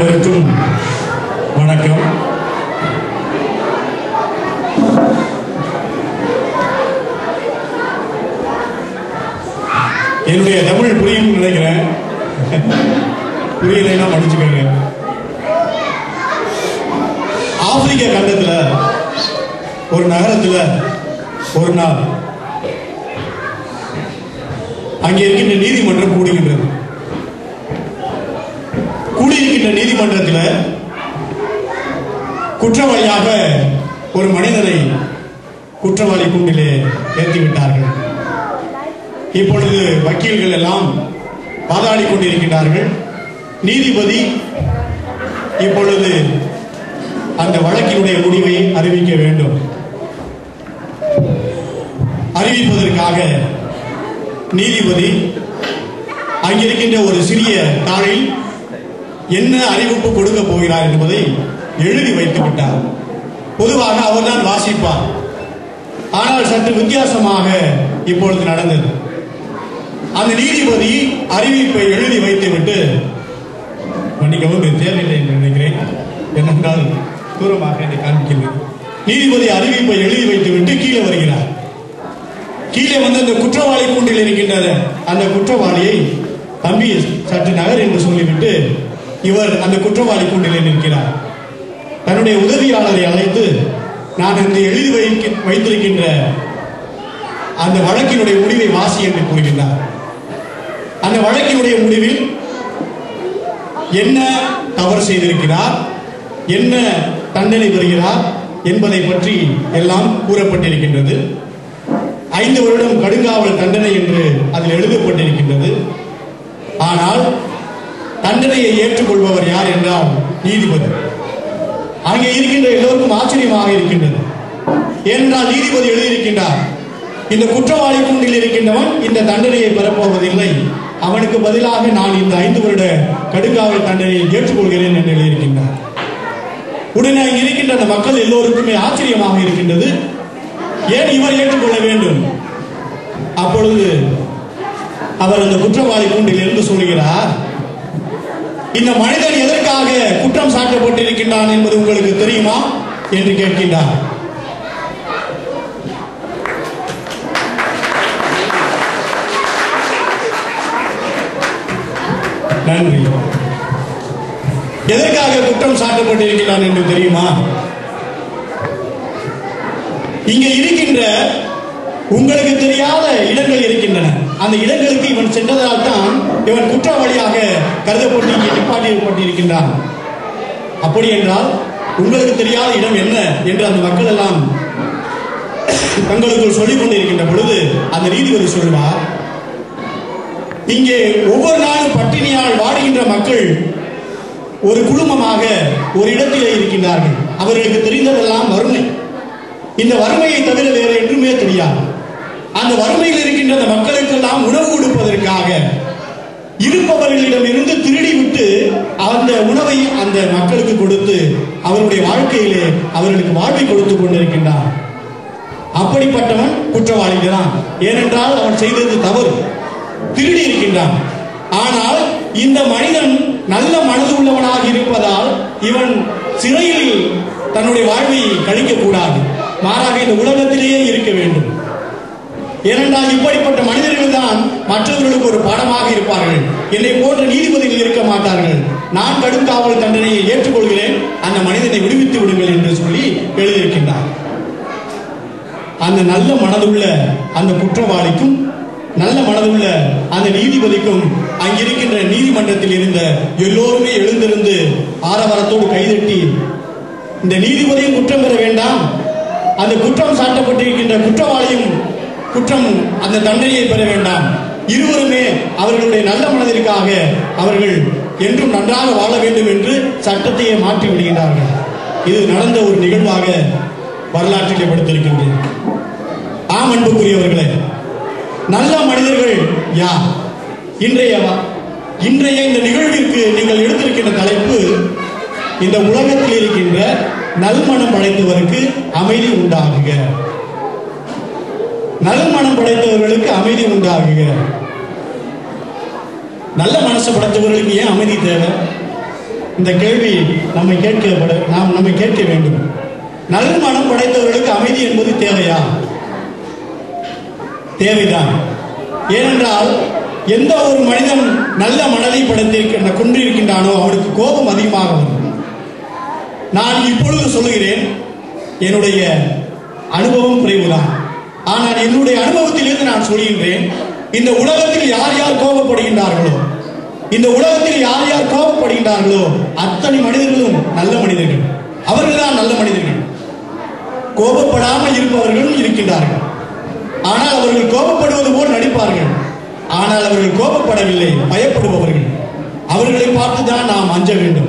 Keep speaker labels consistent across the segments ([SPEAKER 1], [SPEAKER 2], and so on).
[SPEAKER 1] அனைவருக்கும் வணக்கம் என்னுடைய தமிழ் புரியும் நினைக்கிறேன் புரியலைன்னா மன்னிச்சுக்கோங்க ஆப்பிரிக்க கண்டத்துல ஒரு நகரத்துல ஒரு நாள் அங்கே இருக்கின்ற நீதிமன்றம் கூடுகின்றது கூடியிருக்கின்ற நீதிமன்றத்தில் குற்றவாளியாக ஒரு மனிதனை குற்றவாளி கூண்டிலே ஏற்றி விட்டார்கள் இப்பொழுது வக்கீல்கள் எல்லாம் வாதாடி கொண்டிருக்கிறார்கள் நீதிபதி இப்பொழுது அந்த வழக்கினுடைய முடிவை அறிவிக்க வேண்டும் அறிவிப்பதற்காக நீதிபதி அங்கிருக்கின்ற ஒரு சிறிய தாளில் என்ன அறிவிப்பு கொடுக்க போகிறார் என்பதை எழுதி வைத்து விட்டார் பொதுவாக அவர்தான் வாசிப்பார் ஆனால் சற்று வித்தியாசமாக இப்பொழுது நடந்தது அந்த நீதிபதி அறிவிப்பை எழுதி வைத்துவிட்டு மன்னிக்கவும் இது தேவையில்லை என்று நினைக்கிறேன் என்னென்றால் தூரமாக என்னை காண்பிக்கிறது நீதிபதி அறிவிப்பை எழுதி வைத்துவிட்டு கீழே வருகிறார் கீழே வந்து அந்த குற்றவாளி கூண்டில் இருக்கின்ற அந்த குற்றவாளியை தம்பி சற்று நகர் என்று சொல்லிவிட்டு இவர் அந்த குற்றவாளி கூண்டிலே நிற்கிறார் தன்னுடைய உதவியாளரை அழைத்து நான் இந்த எழுதி வைக்க வைத்திருக்கின்ற அந்த வழக்கினுடைய முடிவை வாசி என்று கூறுகின்றார் அந்த வழக்கினுடைய முடிவில் என்ன தவறு செய்திருக்கிறார் என்ன தண்டனை பெறுகிறார் என்பதை பற்றி எல்லாம் கூறப்பட்டிருக்கின்றது ஐந்து வருடம் கடுங்காவல் தண்டனை என்று அதில் எழுதப்பட்டிருக்கின்றது ஆனால் தண்டனையை ஏற்றுக்கொள்பவர் யார் என்றால் நீதிபதி அங்கே இருக்கின்ற எல்லோருக்கும் ஆச்சரியமாக இருக்கின்றது ஏனென்றால் நீதிபதி எழுதியிருக்கின்றார் இந்த குற்றவாளி கூண்டில் இருக்கின்றவன் இந்த தண்டனையை பெறப்போவதில்லை அவனுக்கு பதிலாக நான் இந்த ஐந்து வருட கடுங்காவல் தண்டனையை ஏற்றுக்கொள்கிறேன் என்று எழுதியிருக்கின்றார் உடனே அங்கே இருக்கின்ற அந்த மக்கள் எல்லோருக்குமே ஆச்சரியமாக இருக்கின்றது ஏன் இவர் ஏற்றுக்கொள்ள வேண்டும் அப்பொழுது அவர் அந்த குற்றவாளி கூண்டில் இருந்து சொல்கிறார் இந்த மனிதன் எதற்காக குற்றம் சாட்டப்பட்டிருக்கின்றான் என்பது உங்களுக்கு தெரியுமா என்று கேட்கின்றார் நன்றி எதற்காக குற்றம் சாட்டப்பட்டிருக்கிறான் என்று தெரியுமா இங்கே இருக்கின்ற உங்களுக்கு தெரியாத இடங்கள் இருக்கின்றன அந்த இடங்களுக்கு இவன் சென்றதால் தான் இவன் குற்றவாளியாக கருதப்பட்டு இங்கே நிப்பாட்டியிருக்கின்றான் அப்படி என்றால் உங்களுக்கு தெரியாத இடம் என்ன என்று அந்த மக்கள் எல்லாம் தங்களுக்குள் சொல்லிக் கொண்டிருக்கின்ற பொழுது அந்த நீதிபதி சொல்வார் இங்கே ஒவ்வொரு நாளும் பட்டினியால் வாடுகின்ற மக்கள் ஒரு குடும்பமாக ஒரு இடத்திலே இருக்கின்றார்கள் அவர்களுக்கு தெரிந்ததெல்லாம் வறுமை இந்த வறுமையை தவிர வேறு என்றுமே தெரியாது அந்த வறுமையில் இருக்கின்ற அந்த மக்களுக்கெல்லாம் உணவு கொடுப்பதற்காக இருப்பவர்களிடம் இருந்து திருடி விட்டு அந்த உணவை அந்த மக்களுக்கு கொடுத்து அவருடைய வாழ்க்கையிலே அவர்களுக்கு வாழ்வை கொடுத்து கொண்டிருக்கின்றார் அப்படிப்பட்டவன் குற்றவாளி தான் ஏனென்றால் அவன் செய்தது தவறு திருடி இருக்கின்றான் ஆனால் இந்த மனிதன் நல்ல மனது உள்ளவனாக இருப்பதால் இவன் சிறையில் தன்னுடைய வாழ்வை கழிக்க கூடாது மாறாக இந்த உலகத்திலேயே இருக்க வேண்டும் ஏனென்றால் இப்படிப்பட்ட மனிதர்கள் தான் மற்றவர்களுக்கு ஒரு பாடமாக இருப்பார்கள் என்னை போன்ற நீதிபதிகள் இருக்க மாட்டார்கள் நான் கடும் காவல் தண்டனையை ஏற்றுக்கொள்கிறேன் அந்த மனிதனை விடுவித்து விடுங்கள் என்று சொல்லி எழுதியிருக்கின்றார் அந்த நல்ல மனதுள்ள அந்த குற்றவாளிக்கும் நல்ல மனதுள்ள அந்த நீதிபதிக்கும் அங்கிருக்கின்ற நீதிமன்றத்தில் இருந்த எல்லோருமே எழுந்திருந்து ஆரவாரத்தோடு கைதட்டி இந்த நீதிபதியும் குற்றம் பெற வேண்டாம் அந்த குற்றம் சாட்டப்பட்டிருக்கின்ற குற்றவாளியும் குற்றம் அந்த தண்டனையை பெற வேண்டாம் இருவருமே அவர்களுடைய நல்ல மனதிற்காக அவர்கள் என்றும் நன்றாக வாழ வேண்டும் என்று சட்டத்தையே மாற்றி விடுகிறார்கள் இது நடந்த ஒரு நிகழ்வாக வரலாற்றிலே படுத்திருக்கின்றது ஆம் அன்புக்குரியவர்களே நல்ல மனிதர்கள் யார் இன்றைய இன்றைய இந்த நிகழ்விற்கு நீங்கள் எடுத்திருக்கின்ற தலைப்பு இந்த உலகத்தில் இருக்கின்ற நல்மனம் படைத்தவருக்கு அமைதி உண்டாகுக நல்மனம் படைத்தவர்களுக்கு அமைதி உண்டாகுக நல்ல மனசு படைத்தவர்களுக்கு ஏன் அமைதி தேவை இந்த கேள்வி நம்மை கேட்கப்பட நாம் நம்மை கேட்க வேண்டும் நல்ல மனம் படைத்தவர்களுக்கு அமைதி என்பது தேவையா தேவைதான் ஏனென்றால் எந்த ஒரு மனிதன் நல்ல மனதை படைத்திருக்கின்ற கொண்டிருக்கின்றானோ அவனுக்கு கோபம் அதிகமாக வரும் நான் இப்பொழுது சொல்லுகிறேன் என்னுடைய அனுபவம் குறைவுதான் ஆனால் என்னுடைய அனுபவத்திலிருந்து நான் சொல்கின்றேன் இந்த உலகத்தில் யார் யார் கோபப்படுகின்றார்களோ இந்த உலகத்தில் யார் யார் கோபப்படுகின்றார்களோ அத்தனை மனிதர்களும் நல்ல மனிதர்கள் அவர்கள்தான் நல்ல மனிதர்கள் கோபப்படாமல் இருப்பவர்களும் இருக்கின்றார்கள் ஆனால் அவர்கள் கோபப்படுவது போல் நடிப்பார்கள் ஆனால் அவர்கள் கோபப்படவில்லை பயப்படுபவர்கள் அவர்களை பார்த்துதான் நாம் அஞ்ச வேண்டும்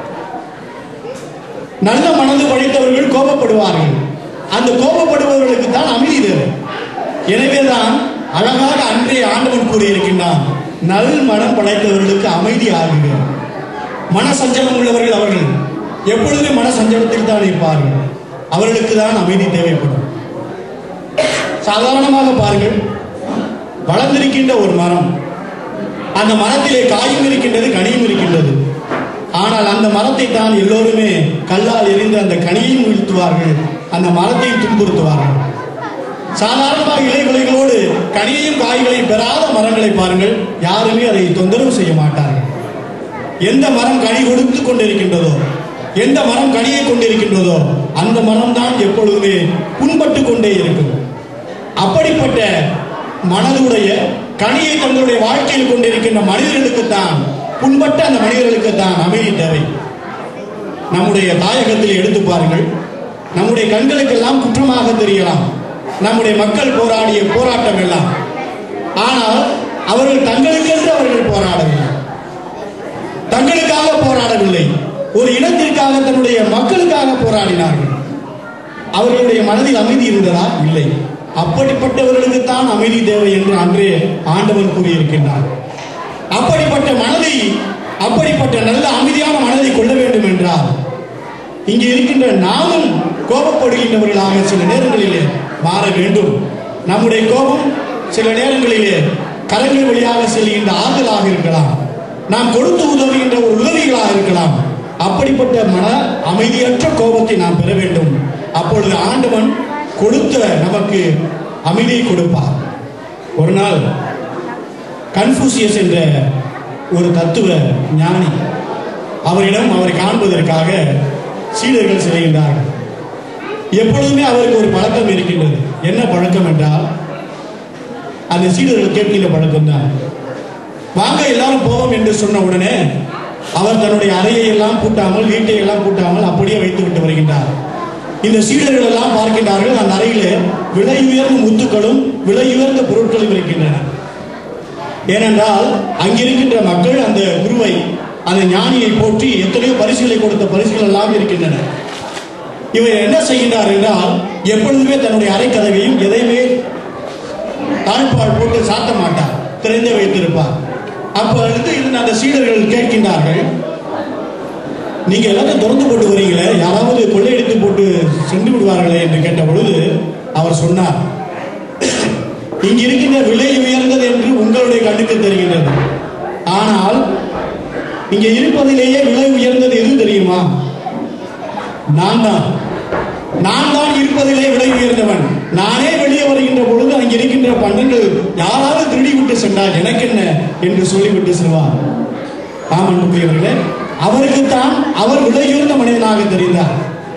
[SPEAKER 1] நல்ல மனது படைத்தவர்கள் கோபப்படுவார்கள் அந்த கோபப்படுபவர்களுக்கு தான் அமைதி தேவை எனவேதான் அழகாக அன்றைய ஆண்டவன் கூறியிருக்கின்றான் நல் மனம் படைத்தவர்களுக்கு அமைதி ஆகுக மன சஞ்சலம் உள்ளவர்கள் அவர்கள் எப்பொழுதுமே மன சஞ்சலத்தில் தான் இருப்பார்கள் அவர்களுக்கு தான் அமைதி தேவைப்படும் சாதாரணமாக பாருங்கள் வளர்ந்திருக்கின்ற ஒரு மரம் அந்த மரத்திலே காயும் இருக்கின்றது கனியும் இருக்கின்றது ஆனால் அந்த மரத்தை தான் எல்லோருமே கல்லால் எரிந்து அந்த கனியையும் வீழ்த்துவார்கள் அந்த மரத்தையும் துன்புறுத்துவார்கள் சாதாரணமாக இலைகுலைகளோடு கனியையும் காய்களையும் பெறாத மரங்களை பாருங்கள் யாருமே அதை தொந்தரவு செய்ய மாட்டார்கள் எந்த மரம் கனி கொடுத்து கொண்டிருக்கின்றதோ எந்த மரம் கனியை கொண்டிருக்கின்றதோ அந்த மரம் தான் எப்பொழுதுமே புண்பட்டு கொண்டே இருக்கும் அப்படிப்பட்ட மனதுடைய கனியை தங்களுடைய வாழ்க்கையில் கொண்டிருக்கின்ற மனிதர்களுக்கு தான் புண்பட்ட அந்த மனிதர்களுக்கு தான் அமைதி தேவை நம்முடைய தாயகத்தில் எடுத்து பாருங்கள் நம்முடைய கண்களுக்கெல்லாம் குற்றமாக தெரியலாம் நம்முடைய மக்கள் போராடிய போராட்டம் எல்லாம் ஆனால் அவர்கள் தங்களுக்கென்று அவர்கள் போராடவில்லை தங்களுக்காக போராடவில்லை ஒரு இனத்திற்காக தன்னுடைய மக்களுக்காக போராடினார்கள் அவர்களுடைய மனதில் அமைதி இருந்ததா இல்லை அப்படிப்பட்டவர்களுக்கு தான் அமைதி தேவை என்று அன்றே ஆண்டவன் கூறியிருக்கின்றார் அப்படிப்பட்ட மனதை அப்படிப்பட்ட நல்ல அமைதியான மனதை கொள்ள வேண்டும் என்றால் இங்கே இருக்கின்ற நாமும் கோபப்படுகின்றவர்களாக சில நேரங்களிலே மாற வேண்டும் நம்முடைய கோபம் சில நேரங்களிலே கரங்கள் வழியாக செல்கின்ற ஆறுதலாக இருக்கலாம் நாம் கொடுத்து உதவுகின்ற ஒரு உதவிகளாக இருக்கலாம் அப்படிப்பட்ட மன அமைதியற்ற கோபத்தை நாம் பெற வேண்டும் அப்பொழுது ஆண்டவன் கொடுத்த நமக்கு அமைதியை கொடுப்பார் ஒரு நாள் கன்ஃபூசியஸ் என்ற ஒரு தத்துவ ஞானி அவரிடம் அவரை காண்பதற்காக சீடர்கள் செல்கின்றார்கள் எப்பொழுதுமே அவருக்கு ஒரு பழக்கம் இருக்கின்றது என்ன பழக்கம் என்றால் அந்த சீடர்கள் கேட்கின்ற பழக்கம் தான் வாங்க எல்லாரும் போவோம் என்று சொன்ன உடனே அவர் தன்னுடைய அறையை எல்லாம் பூட்டாமல் வீட்டை எல்லாம் பூட்டாமல் அப்படியே வைத்து விட்டு வருகின்றார் இந்த சீடர்கள் எல்லாம் பார்க்கின்றார்கள் அந்த அறையிலே விலை உயர்ந்த முத்துக்களும் விலை உயர்ந்த பொருட்களும் இருக்கின்றன ஏனென்றால் அங்கிருக்கின்ற மக்கள் அந்த குருவை அந்த ஞானியை போற்றி எத்தனையோ பரிசுகளை கொடுத்த பரிசுகள் எல்லாம் இருக்கின்றன இவர் என்ன செய்கின்றார் என்றால் எப்பொழுதுமே தன்னுடைய அறைக்கதவையும் எதையுமே தாழ்பால் போட்டு சாத்த மாட்டார் திறந்தே வைத்திருப்பார் அப்பொழுது இருந்த அந்த சீடர்கள் கேட்கின்றார்கள் நீங்க எல்லாத்தையும் திறந்து போட்டு வரீங்களே யாராவது கொள்ளையடித்து போட்டு சென்று விடுவார்களே என்று கேட்ட பொழுது அவர் சொன்னார் இங்கு இருக்கின்ற விலை உயர்ந்தது என்று உங்களுடைய கண்ணுக்கு தெரிகின்றது ஆனால் இங்க இருப்பதிலேயே விலை உயர்ந்தது எது தெரியுமா நான் தான் நான் தான் இருப்பதிலே விலை உயர்ந்தவன் நானே வெளியே வருகின்ற பொழுது அங்கே இருக்கின்ற பண்டங்கள் யாராவது திருடி விட்டு சென்றால் எனக்கு என்ன என்று சொல்லிவிட்டு செல்வார் ஆம் அன்புக்குரியவர்களே அவருக்குத்தான் அவர் விலை உயர்ந்த மனிதனாக தெரிந்தார்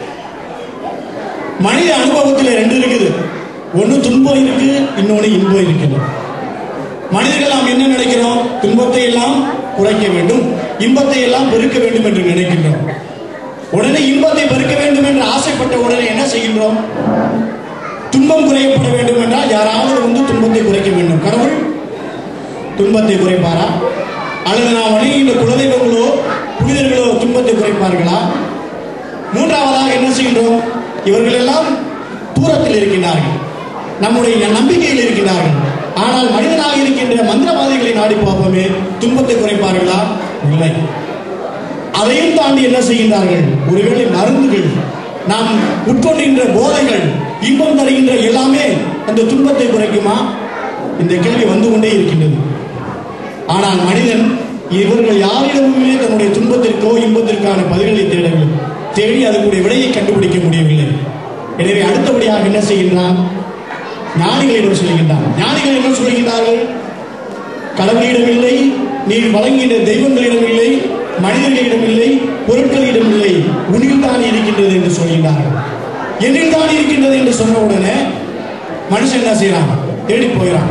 [SPEAKER 1] மனித அனுபவத்தில் ரெண்டு இருக்குது ஒன்று துன்பம் இருக்கு இன்னொன்று இன்பம் இருக்குது மனிதர்கள் நாம் என்ன நினைக்கிறோம் துன்பத்தை எல்லாம் குறைக்க வேண்டும் இன்பத்தை எல்லாம் பெருக்க வேண்டும் என்று நினைக்கின்றோம் உடனே இன்பத்தை பெருக்க வேண்டும் என்று ஆசைப்பட்ட உடனே என்ன செய்கின்றோம் துன்பம் குறையப்பட வேண்டும் என்றால் யாராவது வந்து துன்பத்தை குறைக்க வேண்டும் கடவுள் துன்பத்தை குறைப்பாரா அல்லது நாம் வணங்குகின்ற குலதெய்வங்களோ புனிதர்களோ துன்பத்தை குறைப்பார்களா மூன்றாவதாக என்ன செய்கின்றோம் இவர்கள் எல்லாம் தூரத்தில் இருக்கின்றார்கள் நம்முடைய நம்பிக்கையில் இருக்கின்றார்கள் ஆனால் மனிதனாக இருக்கின்ற மந்திரவாதிகளை நாடி பார்ப்போமே துன்பத்தை குறைப்பார்களா இல்லை அதையும் தாண்டி என்ன செய்கின்றார்கள் ஒருவேளை மருந்துகள் நாம் உட்கொள்கின்ற போதைகள் இன்பம் தருகின்ற எல்லாமே அந்த துன்பத்தை குறைக்குமா இந்த கேள்வி வந்து கொண்டே இருக்கின்றது ஆனால் மனிதன் இவர்கள் யாரிடமுமே தன்னுடைய துன்பத்திற்கோ இன்பத்திற்கான பதில்களை தேடவில்லை தேடி அதற்குடைய விடையை கண்டுபிடிக்க முடியவில்லை எனவே அடுத்தபடியாக என்ன செய்கின்றான் ஞானிகளிடம் சொல்கின்றான் ஞானிகள் என்ன சொல்கின்றார்கள் கடவுளிடம் இல்லை நீர் வழங்கின தெய்வங்களிடம் இல்லை மனிதர்களிடம் இல்லை பொருட்களிடம் இல்லை உன்னில் தான் இருக்கின்றது என்று சொல்கின்றார்கள் என்னில் தான் இருக்கின்றது என்று சொன்ன உடனே மனுஷன் என்ன செய்யறான் தேடி போகிறான்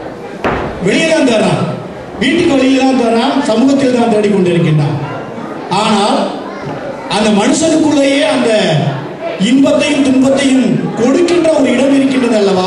[SPEAKER 1] வெளியே தான் தர்றான் வீட்டுக்கு வெளியே தான் தர்றான் சமூகத்தில் தான் தேடிக் கொண்டிருக்கின்றான் ஆனால் அந்த மனுஷனுக்குள்ளேயே அந்த இன்பத்தையும் துன்பத்தையும் கொடுக்கின்ற ஒரு இடம் இருக்கின்றது அல்லவா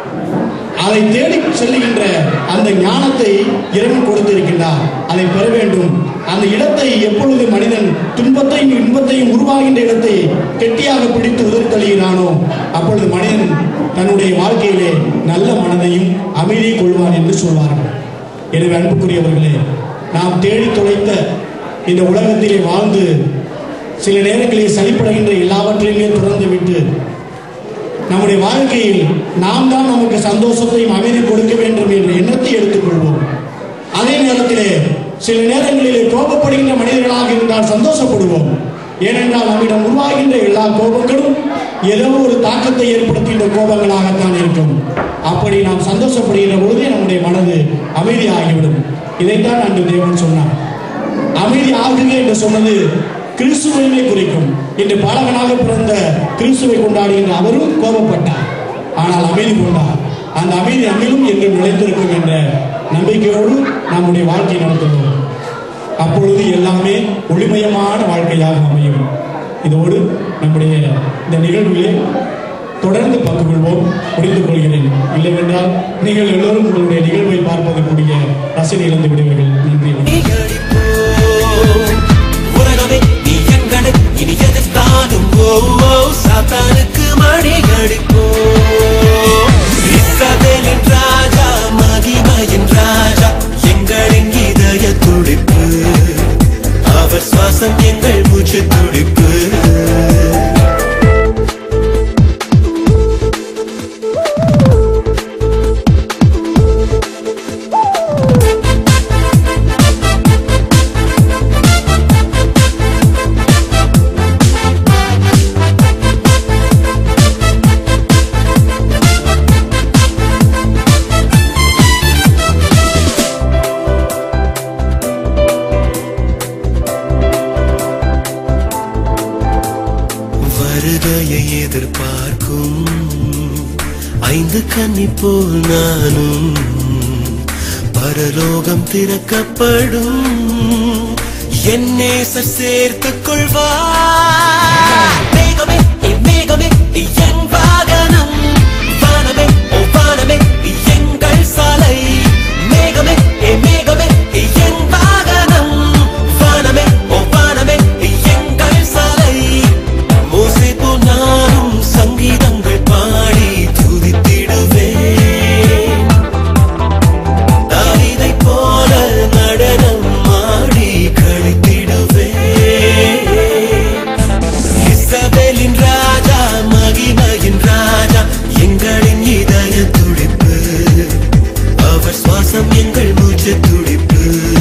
[SPEAKER 1] அதை தேடி செல்லுகின்ற அந்த ஞானத்தை இறைவன் கொடுத்திருக்கின்றார் அதை பெற வேண்டும் அந்த இடத்தை எப்பொழுது மனிதன் துன்பத்தையும் இன்பத்தையும் உருவாகின்ற இடத்தை கெட்டியாக பிடித்து உதறித்தழுகிறானோ அப்பொழுது மனிதன் தன்னுடைய வாழ்க்கையிலே நல்ல மனதையும் அமைதியை கொள்வான் என்று சொல்வார்கள் எனவே அன்புக்குரியவர்களே நாம் தேடி தொலைத்த இந்த உலகத்திலே வாழ்ந்து சில நேரங்களில் சளிப்படைகின்ற எல்லாவற்றையுமே துறந்து விட்டு நம்முடைய வாழ்க்கையில் நாம் தான் நமக்கு சந்தோஷத்தையும் அமைதி கொடுக்க வேண்டும் என்ற எண்ணத்தை எடுத்துக்கொள்வோம் அதே நேரத்திலே சில நேரங்களிலே கோபப்படுகின்ற மனிதர்களாக இருந்தால் சந்தோஷப்படுவோம் ஏனென்றால் நம்மிடம் உருவாகின்ற எல்லா கோபங்களும் ஏதோ ஒரு தாக்கத்தை ஏற்படுத்துகின்ற கோபங்களாகத்தான் இருக்கும் அப்படி நாம் சந்தோஷப்படுகின்ற பொழுதே நம்முடைய மனது அமைதியாகிவிடும் இதைத்தான் அன்று தேவன் சொன்னார் அமைதி ஆகுக என்று சொன்னது கிறிஸ்துவையுமே குறிக்கும் இன்று பாலகனாக பிறந்த கிறிஸ்துவை கொண்டாடுகின்ற அவரும் கோபப்பட்டார் ஆனால் அமைதி கொண்டார் அந்த அமைதி அங்கிலும் என்றும் நிலைத்திருக்கும் என்ற நம்பிக்கையோடு நம்முடைய வாழ்க்கை நடத்துகிறோம் அப்பொழுது எல்லாமே ஒளிமயமான வாழ்க்கையாக அமையும் இதோடு நம்முடைய இந்த நிகழ்விலே தொடர்ந்து பங்கு கொள்வோம் முடிந்து கொள்கிறேன் இல்லைவென்றால் நீங்கள் எல்லோரும் உங்களுடைய நிகழ்வை பார்ப்பதற்குரிய ரசனை இழந்து விடுவீர்கள் நன்றி வணக்கம்.
[SPEAKER 2] உலகமே நீ எங்களை இனி எதிர்த்தாலும் ஓ ஓ சாத்தானுக்கு மணி இஸ்ரவேலின் ராஜா மகிமையின் ராஜா எங்களின் இதய துடிப்பு அவர் சுவாசம் எங்கள் மூச்சு துடிப்பு வருகையை எதிர்பார்க்கும் ஐந்து கன்னி போல் நானும் பரலோகம் திறக்கப்படும் என் நேசர் சேர்த்துக் கொள்வார் மேகமே ஏ மேகமே என் வாகனம் வானமே ஓ வானமே எங்கள் சாலை மேகமே ஏ மேகமே என் வாகனம் வானமே ஓ வானமே எங்கள் சாலை மோசேபோ நானும் சங்கீதங்கள் பாடி துதித்திடுவேன் தாவீதைப் போல நடனம் ஆடி களித்திடுவேன் இஸ்ரவேலின் ராஜா மகிமையின் ராஜா எங்களின் இதய துடிப்பு அவர் சுவாசம் எங்கள் மூச்சு துடிப்பு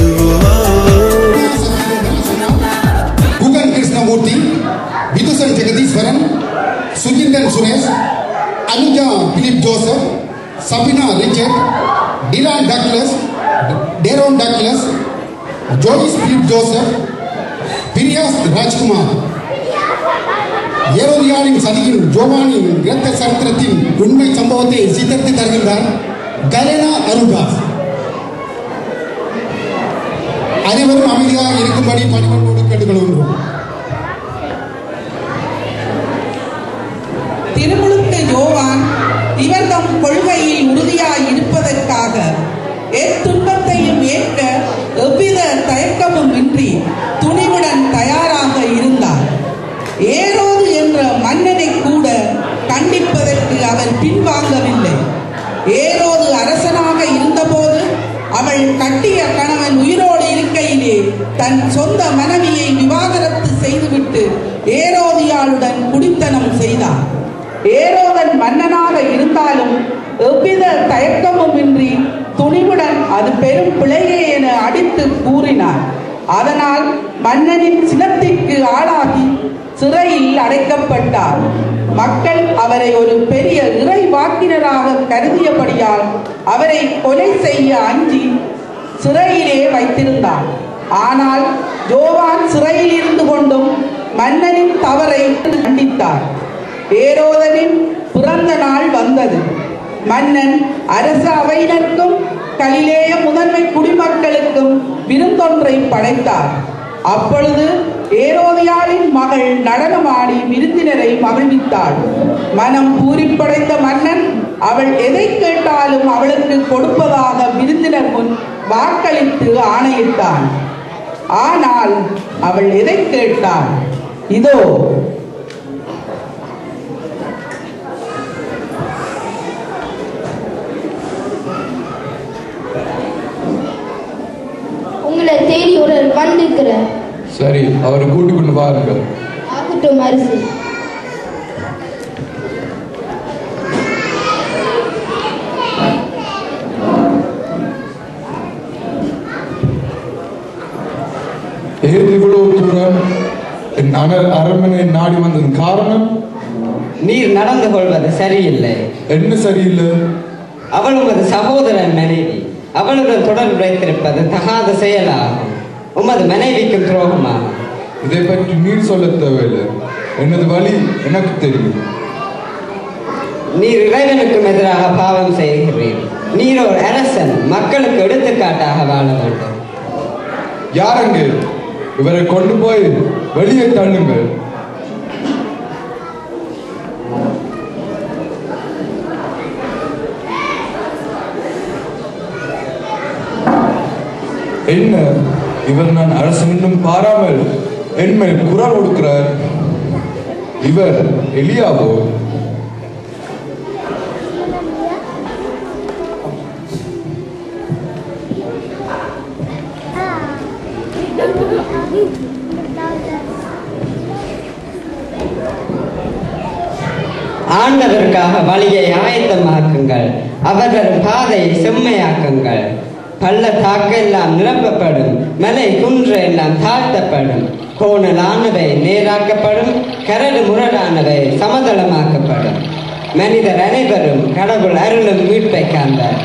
[SPEAKER 3] Guhan Krishnamoorthy Vithusan Jegatheeswaran Sujinthan Suresh Anuja Philip Joseph Sabina Richard Dylan Douglas Daron Douglas ஜோடிஸ் பிலிப் ஜோசப் பிரியாஸ் ராஜ்குமார் ஏரோதியாரின் சதியின் ஜோவானின் இரத்த சரித்திரத்தின் உண்மை சம்பவத்தை சித்தரித்து தருகின்றார் கலேனா அருகாஸ் அனைவரும் அமைதியாக இருக்கும்படி பணிகளோடு கேட்டுக்கொள்கின்றோம்
[SPEAKER 4] திருமுழுக்கு யோவான் இவர் தம் கொள்கையில் உறுதியாய் இருப்பதற்காக எத்துன்பத்தையும் ஏற்க எவ்வித தயக்கமும் இன்றி துணிவுடன் தயாராக இருந்தார் ஏரோது என்ற மன்னனை கூட கண்டிப்பதற்கு அவர் பின்வாங்கவில்லை ஏரோது அரசனாக இருந்தபோது அவள் கட்டிய கணவன் உயிரோடு இருக்கையிலே தன் சொந்த மனைவியை விவாகரத்து செய்துவிட்டு ஏரோதியாளுடன் குடித்தனம் செய்தார் ஏரோதன் மன்னனாக இருந்தாலும் எவ்வித தயக்கமும் இன்றி துணிவுடன் அது பெரும் பிழையே என அடித்து எடுத்து கூறினார் அதனால் மன்னனின் சினத்திற்கு ஆளாகி சிறையில் அடைக்கப்பட்டார் மக்கள் அவரை ஒரு பெரிய இறை வாக்கினராக கருதியபடியால் அவரை கொலை செய்ய அஞ்சி சிறையிலே வைத்திருந்தார் ஆனால் ஜோவான் சிறையில் இருந்து கொண்டும் மன்னனின் தவறை கண்டித்தார் ஏரோதனின் பிறந்த நாள் வந்தது மன்னன் அரச அவையினருக்கும் கலிலேய முதன்மை குடிமக்களுக்கும் விருந்தொன்றை படைத்தார் அப்பொழுது ஏரோதியாளின் மகள் நடனமாடி விருந்தினரை மகிழ்வித்தாள் மனம் பூரிப்படைந்த மன்னன் அவள் எதை கேட்டாலும் அவளுக்கு கொடுப்பதாக விருந்தினர் முன் வாக்களித்து ஆணையிட்டான் ஆனால் அவள் எதை கேட்டாள் இதோ
[SPEAKER 5] உங்களை தேடி ஒரு வந்திருக்கிறார்
[SPEAKER 6] சரி அவரை கூட்டிக் கொண்டு வாருங்கள்
[SPEAKER 5] ஆகட்டும் அரசு
[SPEAKER 6] ஏது இவ்வளவு தூரம் என் அன- அரண்மனை நாடி வந்ததன் காரணம்
[SPEAKER 7] நீர் நடந்து கொள்வது சரியில்லை
[SPEAKER 6] என்ன சரியில்லை
[SPEAKER 7] அவள் உமது சகோதரன் மனைவி அவளுடன் தொடர்பு வைத்திருப்பது தகாத செயலாகும் உமது மனைவிக்கும் துரோகமாகும்
[SPEAKER 6] இதை பற்றி நீர் சொல்ல தேவையில்லை எனது வழி எனக்கு தெரியும்
[SPEAKER 7] நீர் இறைவனுக்கும் எதிராக பாவம் செய்கிறீர் நீர் ஒரு அரசன் மக்களுக்கு எடுத்துக்காட்டாக வாழ வேண்டும்
[SPEAKER 6] யாரங்க இவரை கொண்டு போய் வெளியே தள்ளுங்கள் என்ன இவர் நான் அரசன் இன்னும் பாராமல் என் மேல் குரல் கொடுக்கிறார் இவர் எலியாவோ
[SPEAKER 7] ஆண்டவருக்காக வழியை ஆயத்தமாக்குங்கள் அவர் வரும் பாதையை செம்மையாக்குங்கள் பள்ளத்தாக்கு எல்லாம் நிரப்பப்படும் மலை குன்று எல்லாம் தாழ்த்தப்படும் கோணலானவை நேராக்கப்படும் கரடு முரடானவை சமதளமாக்கப்படும் மனிதர் அனைவரும் கடவுள் அருளும் மீட்பை காண்பார்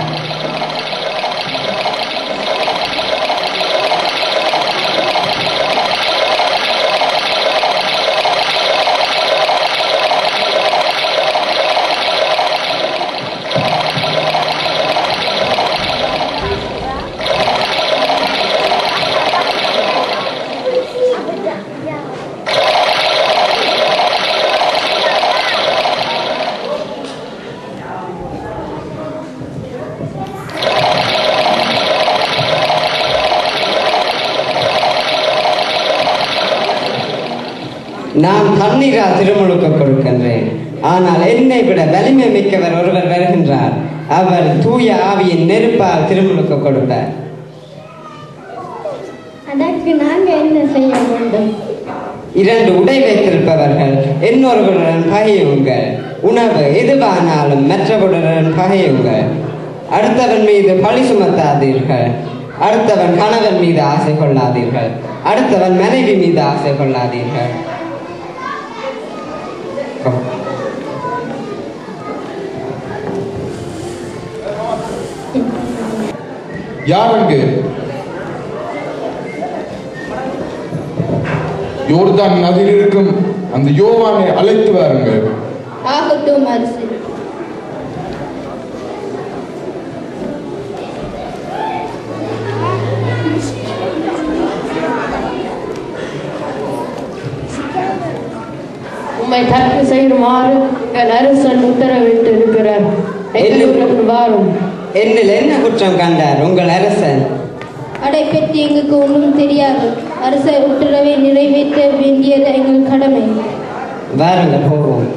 [SPEAKER 7] நான் தண்ணீரா திருமுழுக்க கொடுக்கின்றேன் ஆனால் என்னை விட வலிமை மிக்கவர் ஒருவர் வருகின்றார் அவர் தூய ஆவியின் நெருப்பால் திருமுழுக்க கொடுப்பார்
[SPEAKER 5] அதற்கு நாங்கள் என்ன செய்ய வேண்டும்
[SPEAKER 7] இரண்டு உடை வைத்திருப்பவர்கள் இன்னொருவருடன் பகையுங்கள் உணவு எதுவானாலும் மற்றவருடன் பகையுங்கள் அடுத்தவன் மீது பழி சுமத்தாதீர்கள் அடுத்தவன் கணவன் மீது ஆசை கொள்ளாதீர்கள் அடுத்தவன் மனைவி மீது ஆசை கொள்ளாதீர்கள்
[SPEAKER 6] யாருங்க யோர்தான் நதியில் இருக்கும் அந்த யோவானை அழைத்து வாருங்கள்
[SPEAKER 5] ஆகட்டும் அரசு
[SPEAKER 8] உம்மை தற்கு செய்யுமாறு என் அரசன் உத்தரவிட்டு இருக்கிறார் எங்களுடன் வாரும்
[SPEAKER 7] என்னில் என்ன குற்றம் கண்டார் உங்கள் அரசன்
[SPEAKER 5] அடை பற்றி எங்களுக்கு ஒன்றும் தெரியாது அரசை உத்தரவை நிறைவேற்ற வேண்டியது எங்கள் கடமை
[SPEAKER 7] வாருங்கள் போவோம்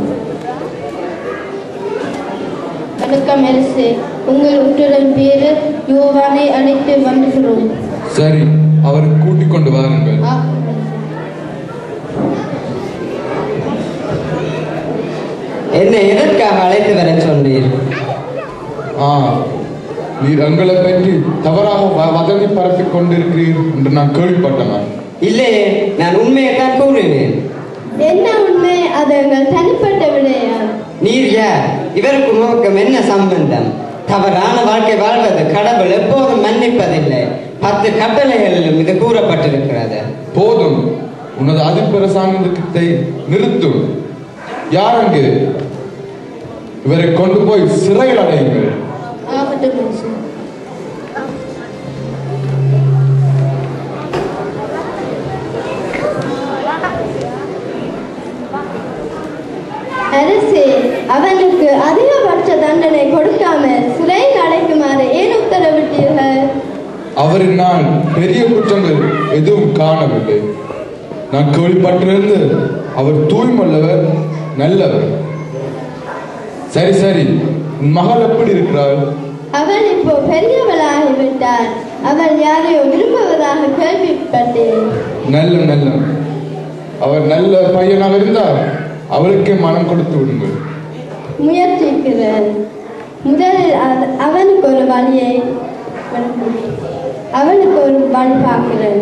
[SPEAKER 5] வணக்கம் அரசு உங்கள் உத்தரவின் பேரில்
[SPEAKER 7] சொன்னீர்
[SPEAKER 6] ஆ நீர் எங்களை பற்றி தவறாக வ- வதந்தி பரப்பிக் கொண்டிருக்கிறீர் என்று நான் கேள்விப்பட்டேன்
[SPEAKER 7] இல்லையே நான் உண்மையை தான் கூறினேன்
[SPEAKER 5] என்ன உண்மை அது எங்கள் தனிப்பட்ட விடயம்
[SPEAKER 7] நீர் யார் இவருக்கு நோக்கம் என்ன சம்பந்தம் தவறான வாழ்க்கை வாழ்வது கடவுள் எப்போதும் மன்னிப்பதில்லை பத்து கட்டளைகளிலும் இது கூறப்பட்டிருக்கிறது
[SPEAKER 6] போதும் உனது அதிபிரசாங்கத்தை நிறுத்தும் யார் அங்கு இவரை கொண்டு போய் சிறையில் அடையுங்கள்
[SPEAKER 5] ஆகட்டும் மனுஷன் அரசே அவனுக்கு அதிகபட்ச தண்டனை கொடுக்காமல் சிறையில் அடைக்குமாறு ஏன் உத்தரவிட்டீர்கள்
[SPEAKER 6] அவரினால் பெரிய குற்றங்கள் எதுவும் காணவில்லை நான் கேள்விப்பட்டிருந்து அவர் தூய்மல்லவர் நல்லவர் சரி சரி உன் மகள் எப்படி இருக்கிறாள்
[SPEAKER 5] அவள் இப்போ பெரியவளாகிவிட்டார் அவள் யாரையோ விரும்புவதாக கேள்விப்பட்டேன்
[SPEAKER 6] நல்ல நல்ல அவர் நல்ல பையனாக இருந்தால் அவளுக்கே மனம் கொடுத்து விடுங்கள்
[SPEAKER 5] முயற்சிக்கிறேன் முதலில் அவ- அவனுக்கு ஒரு வழியை அவனுக்கு ஒரு வழி பார்க்கிறேன்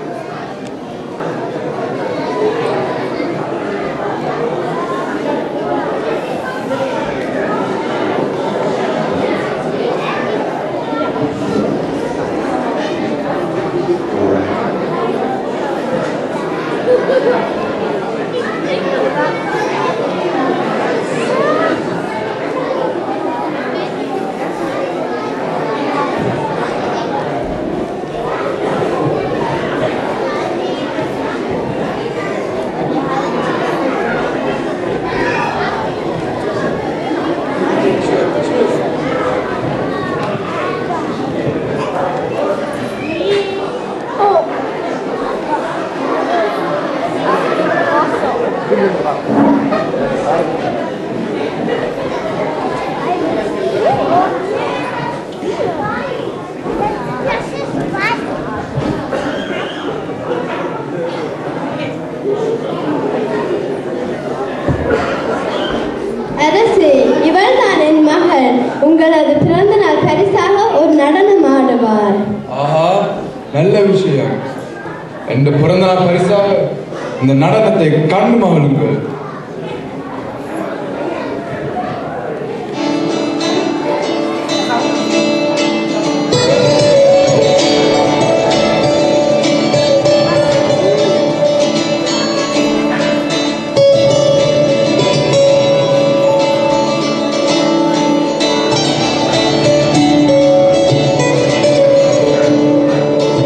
[SPEAKER 5] அரசே இவள் தான் என் மகள் உங்களது பிறந்த நாள் பரிசாக ஒரு நடனம் ஆடுவார்
[SPEAKER 6] ஆஹா நல்ல விஷயம் என்ற பிறந்தநாள் பரிசாக இந்த நடனத்தை கண்டு மகளுங்கள்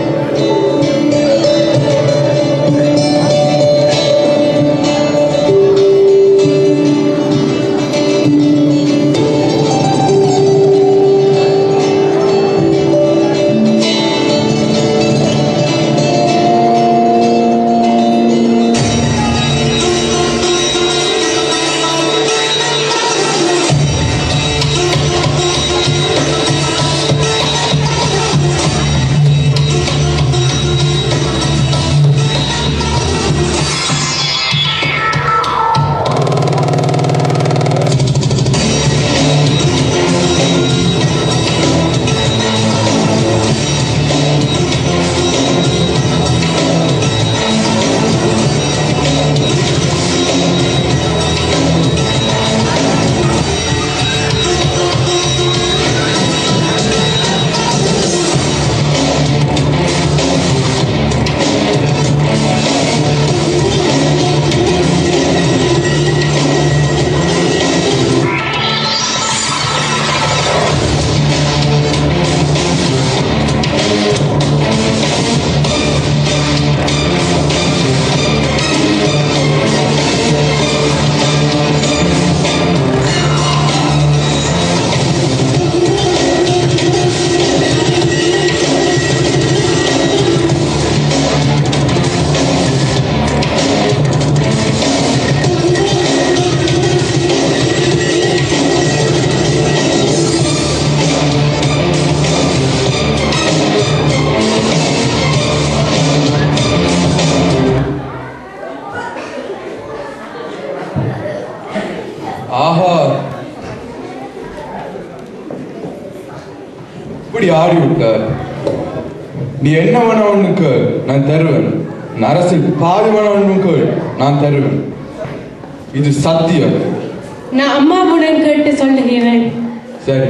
[SPEAKER 5] அரசே
[SPEAKER 6] ஆடி விட்டார் நீ என்ன வேணவனுக்கு நான் தருவேன் நான் அரசில் பாதி வேணவனுக்கு நான் தருவேன் இது சத்தியம்
[SPEAKER 8] நான் அம்மாவுடன் கேட்டு சொல்லுகிறேன்
[SPEAKER 6] சரி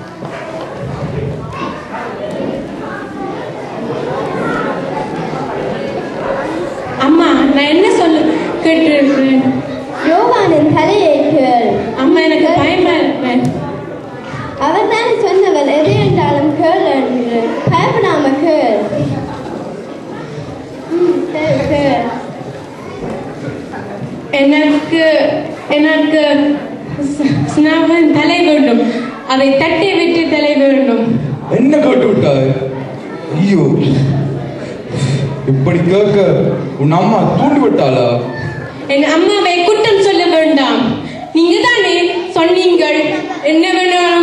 [SPEAKER 8] அம்மா நான் என்ன சொல்ல கேட்டிருக்கிறேன்
[SPEAKER 5] யோவானின் தலையை கேள்
[SPEAKER 8] அம்மா எனக்கு பயமா இருக்கிறேன்
[SPEAKER 5] அவர் தானே சொன்னவர் எது என்றாலும் கேள் என்று பயப்படாம கேள் ம், சரி, கேள்
[SPEAKER 8] எனக்கு எனக்கு ஸ்- ஸ்னாவின் தலை வேண்டும் அதை தட்டி விட்டு தலை வேண்டும்
[SPEAKER 6] என்ன கேட்டு விட்டாய் ஐயோ இப்படி கேட்க உன் அம்மா தூண்டி விட்டாளா
[SPEAKER 8] என் அம்மாவை குற்றம் சொல்ல வேண்டாம் நீங்க தானே சொன்னீங்கள் என்ன வேணாலும்